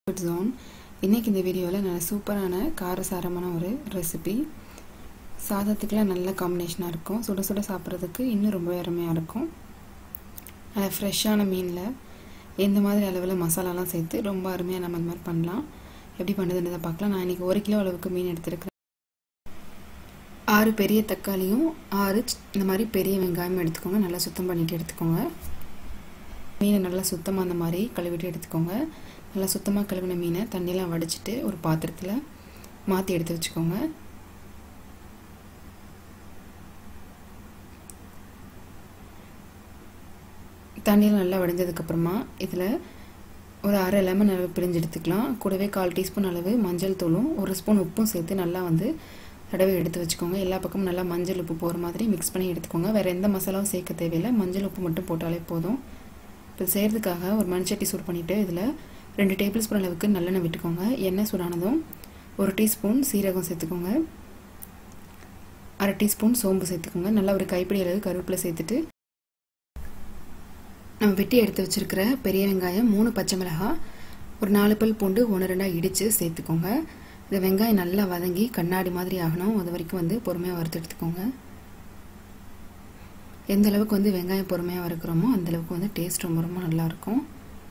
food zone இன்றைக்கி இந்த வீடியோவில் நல்ல சூப்பரான காரசாரமான ஒரு ரெசிபி சாதத்துக்குலாம் நல்ல காம்பினேஷனாக இருக்கும் சுட சுட சாப்பிட்றதுக்கு இன்னும் ரொம்ப அருமையாக இருக்கும் நல்ல ஃப்ரெஷ்ஷான மீனில் எந்த மாதிரி அளவில் மசாலாலாம் சேர்த்து ரொம்ப அருமையாக நம்ம அந்த மாதிரி பண்ணலாம் எப்படி பண்ணுறதுன்றதை பார்க்கலாம் நான் இன்றைக்கி ஒரு கிலோ அளவுக்கு மீன் எடுத்துருக்கிறேன் ஆறு பெரிய தக்காளியும் ஆறு இந்த மாதிரி பெரிய வெங்காயம் எடுத்துக்கோங்க நல்லா சுத்தம் பண்ணிவிட்டு எடுத்துக்கோங்க மீனை நல்லா சுத்தமாக அந்த மாதிரி கழுவிட்டு எடுத்துக்கோங்க நல்லா சுத்தமாக கழுவின மீனை தண்ணியெலாம் வடிச்சிட்டு ஒரு பாத்திரத்தில் மாற்றி எடுத்து வச்சுக்கோங்க தண்ணியில் நல்லா வடிஞ்சதுக்கப்புறமா இதில் ஒரு அரை லெமன் அளவு பிரிஞ்சு எடுத்துக்கலாம் கூடவே கால் டீஸ்பூன் அளவு மஞ்சள் தூளும் ஒரு ஸ்பூன் உப்பும் சேர்த்து நல்லா வந்து தடவை எடுத்து வச்சுக்கோங்க எல்லா பக்கமும் நல்லா மஞ்சள் உப்பு போகிற மாதிரி மிக்ஸ் பண்ணி எடுத்துக்கோங்க வேறு எந்த மசாலாவும் சேர்க்க தேவையில்லை மஞ்சள் உப்பு மட்டும் போட்டாலே போதும் இப்போ செய்கிறதுக்காக ஒரு மண்சட்டி சூடு பண்ணிவிட்டு இதில் ரெண்டு டேபிள் ஸ்பூன் அளவுக்கு நல்லெண்ணெய் விட்டுக்கோங்க எண்ணெய் சூடானதும் ஒரு டீஸ்பூன் சீரகம் சேர்த்துக்கோங்க அரை டீஸ்பூன் சோம்பு சேர்த்துக்கோங்க நல்லா ஒரு கைப்பிடி அளவு கருவேப்பிலை சேர்த்துட்டு நம்ம வெட்டி எடுத்து வச்சுருக்கிற பெரிய வெங்காயம் மூணு பச்சை மிளகாய் ஒரு நாலு பல் பூண்டு ஒன்று ரெண்டாக இடித்து சேர்த்துக்கோங்க இந்த வெங்காயம் நல்லா வதங்கி கண்ணாடி மாதிரி ஆகணும் அது வரைக்கும் வந்து பொறுமையாக வறுத்து எடுத்துக்கோங்க எந்த அளவுக்கு வந்து வெங்காயம் பொறுமையாக வறுக்கிறோமோ அந்தளவுக்கு வந்து டேஸ்ட் ரொம்ப ரொம்ப நல்லாயிருக்கும்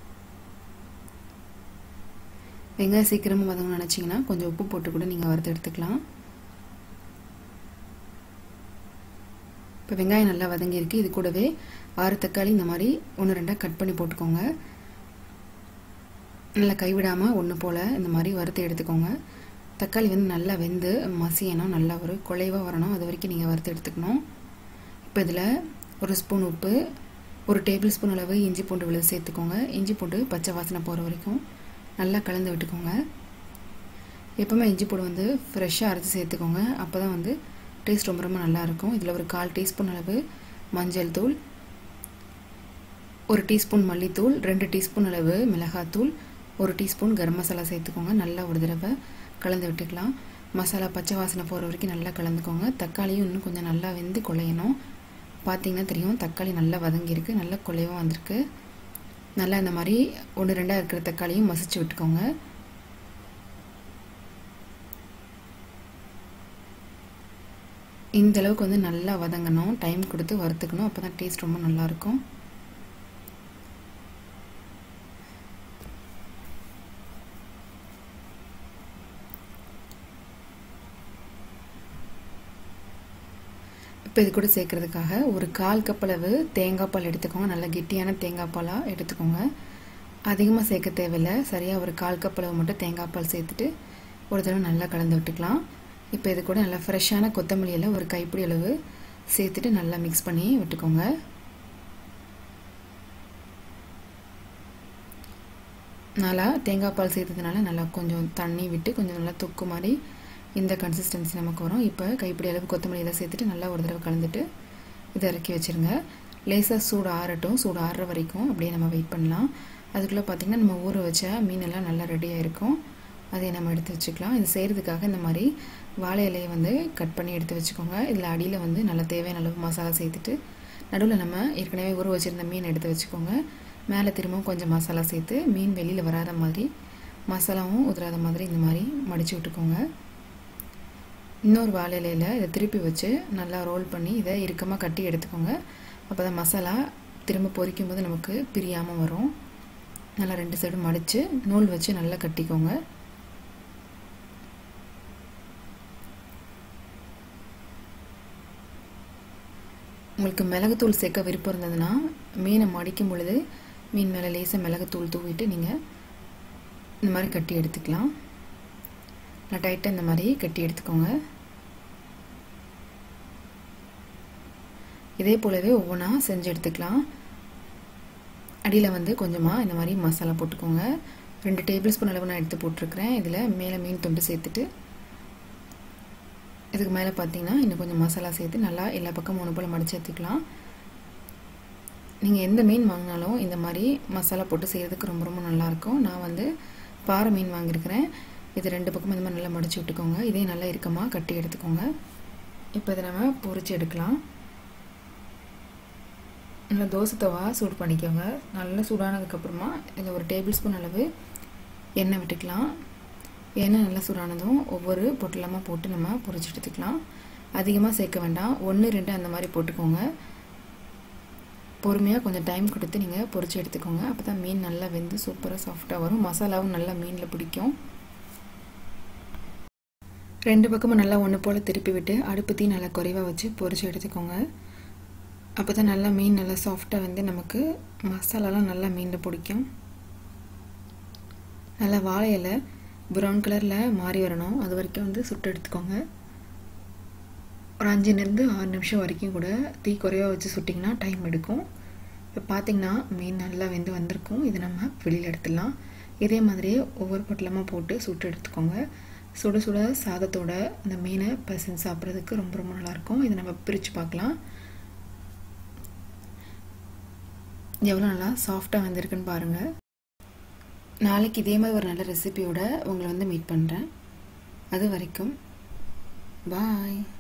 வெங்காயம் சீக்கிரமாக வதங்கணும்னு நினச்சிங்கன்னா கொஞ்சம் உப்பு போட்டு கூட நீங்கள் வறுத்து எடுத்துக்கலாம் இப்போ வெங்காயம் நல்லா வதங்கியிருக்கு இது கூடவே ஆறு தக்காளி இந்த மாதிரி ஒன்று ரெண்டாக கட் பண்ணி போட்டுக்கோங்க நல்லா கைவிடாமல் ஒன்று போல் இந்த மாதிரி வறுத்து எடுத்துக்கோங்க தக்காளி வந்து நல்லா வெந்து மசியணும் நல்லா ஒரு குலைவாக வரணும் அது வரைக்கும் நீங்கள் வறுத்து எடுத்துக்கணும் இப்போ இதில் ஒரு ஸ்பூன் உப்பு ஒரு டேபிள் ஸ்பூன் அளவு இஞ்சி பூண்டு விழுது சேர்த்துக்கோங்க இஞ்சி பூண்டு பச்சை வாசனை போகிற வரைக்கும் நல்லா கலந்து விட்டுக்கோங்க எப்போவுமே இஞ்சி பூண்டு வந்து ஃப்ரெஷ்ஷாக அரைச்சி சேர்த்துக்கோங்க அப்போ தான் வந்து டேஸ்ட் ரொம்ப ரொம்ப நல்லாயிருக்கும் இதில் ஒரு கால் டீஸ்பூன் அளவு மஞ்சள் தூள் ஒரு டீஸ்பூன் மல்லித்தூள் ரெண்டு டீஸ்பூன் அளவு மிளகாத்தூள் ஒரு டீஸ்பூன் கரம் மசாலா சேர்த்துக்கோங்க நல்லா ஒரு தடவை கலந்து விட்டுக்கலாம் மசாலா பச்சை வாசனை போகிற வரைக்கும் நல்லா கலந்துக்கோங்க தக்காளியும் இன்னும் கொஞ்சம் நல்லா வெந்து குழையணும் பார்த்தீங்கன்னா தெரியும் தக்காளி நல்லா வதங்கியிருக்கு நல்லா குழைவாக வந்திருக்கு நல்லா இந்த மாதிரி ஒன்று ரெண்டாக இருக்கிற தக்காளியும் மசிச்சு விட்டுக்கோங்க இந்த அளவுக்கு வந்து நல்லா வதங்கணும் டைம் கொடுத்து வறுத்துக்கணும் அப்போ தான் டேஸ்ட் ரொம்ப நல்லாயிருக்கும் இப்போ இது கூட சேர்க்குறதுக்காக ஒரு கால் கப் அளவு தேங்காய் பால் எடுத்துக்கோங்க நல்லா கெட்டியான தேங்காய் பாலாக எடுத்துக்கோங்க அதிகமாக சேர்க்க தேவையில்லை சரியாக ஒரு கால் கப் அளவு மட்டும் தேங்காய் பால் சேர்த்துட்டு ஒரு தடவை நல்லா கலந்து விட்டுக்கலாம் இப்போ இது கூட நல்லா ஃப்ரெஷ்ஷான கொத்தமல்லியில் ஒரு கைப்பிடி அளவு சேர்த்துட்டு நல்லா மிக்ஸ் பண்ணி விட்டுக்கோங்க நல்லா தேங்காய் பால் சேர்த்ததுனால நல்லா கொஞ்சம் தண்ணி விட்டு கொஞ்சம் நல்லா தொக்கு மாதிரி இந்த கன்சிஸ்டன்சி நமக்கு வரும் இப்போ கைப்பிடி அளவு கொத்தமல்லியில் சேர்த்துட்டு நல்லா ஒரு தடவை கலந்துட்டு இதை இறக்கி வச்சுருங்க லேசாக சூடு ஆறட்டும் சூடு ஆறுற வரைக்கும் அப்படியே நம்ம வெயிட் பண்ணலாம் அதுக்குள்ளே பார்த்திங்கன்னா நம்ம ஊற வச்ச மீனெல்லாம் நல்லா ரெடியாக இருக்கும் அதை நம்ம எடுத்து வச்சுக்கலாம் இது செய்கிறதுக்காக இந்த மாதிரி வாழை இலையை வந்து கட் பண்ணி எடுத்து வச்சுக்கோங்க இதில் அடியில் வந்து நல்லா தேவையான அளவு மசாலா சேர்த்துட்டு நடுவில் நம்ம ஏற்கனவே ஊற வச்சுருந்த மீன் எடுத்து வச்சுக்கோங்க மேலே திரும்பவும் கொஞ்சம் மசாலா சேர்த்து மீன் வெளியில் வராத மாதிரி மசாலாவும் உதிராத மாதிரி இந்த மாதிரி மடித்து விட்டுக்கோங்க இன்னொரு வாழை இலையில் இதை திருப்பி வச்சு நல்லா ரோல் பண்ணி இதை இறுக்கமாக கட்டி எடுத்துக்கோங்க அப்போ தான் மசாலா திரும்ப பொரிக்கும் போது நமக்கு பிரியாமல் வரும் நல்லா ரெண்டு சைடும் மடித்து நூல் வச்சு நல்லா கட்டிக்கோங்க உங்களுக்கு மிளகுத்தூள் சேர்க்க விருப்பம் இருந்ததுன்னா மீனை மடிக்கும் பொழுது மீன் மேலே லேசாக மிளகுத்தூள் தூவிட்டு நீங்கள் இந்த மாதிரி கட்டி எடுத்துக்கலாம் நல்லா டைட்டாக இந்த மாதிரி கட்டி எடுத்துக்கோங்க இதே போலவே ஒவ்வொன்றா செஞ்சு எடுத்துக்கலாம் அடியில் வந்து கொஞ்சமாக இந்த மாதிரி மசாலா போட்டுக்கோங்க ரெண்டு டேபிள் ஸ்பூன் அளவு நான் எடுத்து போட்டிருக்கிறேன் இதில் மேலே மீன் துண்டு சேர்த்துட்டு இதுக்கு மேலே பார்த்தீங்கன்னா இன்னும் கொஞ்சம் மசாலா சேர்த்து நல்லா எல்லா பக்கம் மூணு போல் மடித்து எடுத்துக்கலாம் நீங்கள் எந்த மீன் வாங்கினாலும் இந்த மாதிரி மசாலா போட்டு செய்கிறதுக்கு ரொம்ப ரொம்ப நல்லாயிருக்கும் நான் வந்து பாறை மீன் வாங்கியிருக்கிறேன் இது ரெண்டு பக்கமும் இந்த மாதிரி நல்லா மடித்து விட்டுக்கோங்க இதே நல்லா இறுக்கமாக கட்டி எடுத்துக்கோங்க இப்போ இதை நம்ம பொரிச்சு எடுக்கலாம் நல்லா தோசை தவா சூடு பண்ணிக்கோங்க நல்லா சூடானதுக்கப்புறமா இதில் ஒரு டேபிள் ஸ்பூன் அளவு எண்ணெய் விட்டுக்கலாம் எண்ணெய் நல்லா சூடானதும் ஒவ்வொரு பொட்டலமாக போட்டு நம்ம பொரிச்சு எடுத்துக்கலாம் அதிகமாக சேர்க்க வேண்டாம் ஒன்று ரெண்டு அந்த மாதிரி போட்டுக்கோங்க பொறுமையாக கொஞ்சம் டைம் கொடுத்து நீங்கள் பொரிச்சு எடுத்துக்கோங்க அப்போ தான் மீன் நல்லா வெந்து சூப்பராக சாஃப்டாக வரும் மசாலாவும் நல்லா மீனில் பிடிக்கும் ரெண்டு பக்கமும் நல்லா ஒன்று போல் திருப்பி விட்டு அடுப்பு தீ நல்லா குறைவாக வச்சு பொரிச்சு எடுத்துக்கோங்க அப்போ தான் நல்லா மீன் நல்லா சாஃப்டாக வந்து நமக்கு மசாலாலாம் நல்லா மீனில் பிடிக்கும் நல்லா வாழை இலை ப்ரௌன் கலரில் மாறி வரணும் அது வரைக்கும் வந்து சுட்டு எடுத்துக்கோங்க ஒரு அஞ்சுலேருந்து ஆறு நிமிஷம் வரைக்கும் கூட தீ குறைவாக வச்சு சுட்டிங்கன்னா டைம் எடுக்கும் இப்போ பார்த்திங்கன்னா மீன் நல்லா வெந்து வந்திருக்கும் இது நம்ம வெளியில் எடுத்துடலாம் இதே மாதிரியே ஒவ்வொரு பொட்டலமாக போட்டு சுட்டு எடுத்துக்கோங்க சுட சுட சாதத்தோட அந்த மீனை பசங்க சாப்பிட்றதுக்கு ரொம்ப ரொம்ப நல்லாயிருக்கும் இதை நம்ம பிரித்து பார்க்கலாம் எவ்வளோ நல்லா சாஃப்டாக வந்திருக்குன்னு பாருங்கள் நாளைக்கு இதே மாதிரி ஒரு நல்ல ரெசிபியோட உங்களை வந்து மீட் பண்ணுறேன் அது வரைக்கும் பாய்